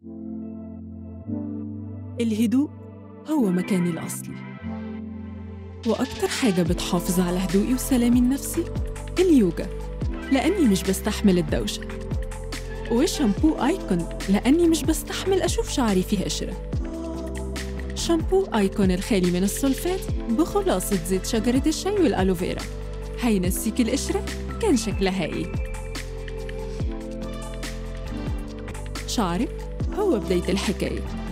الهدوء هو مكاني الأصلي وأكتر حاجة بتحافظ على هدوئي وسلامي النفسي اليوجا لأني مش بستحمل الدوشة وشامبو آيكون لأني مش بستحمل أشوف شعري فيه قشرة شامبو آيكون الخالي من السلفات بخلاصة زيت شجرة الشاي والألوفيرا هينسيك القشرة كان شكلها إيه شعرك هو بداية الحكاية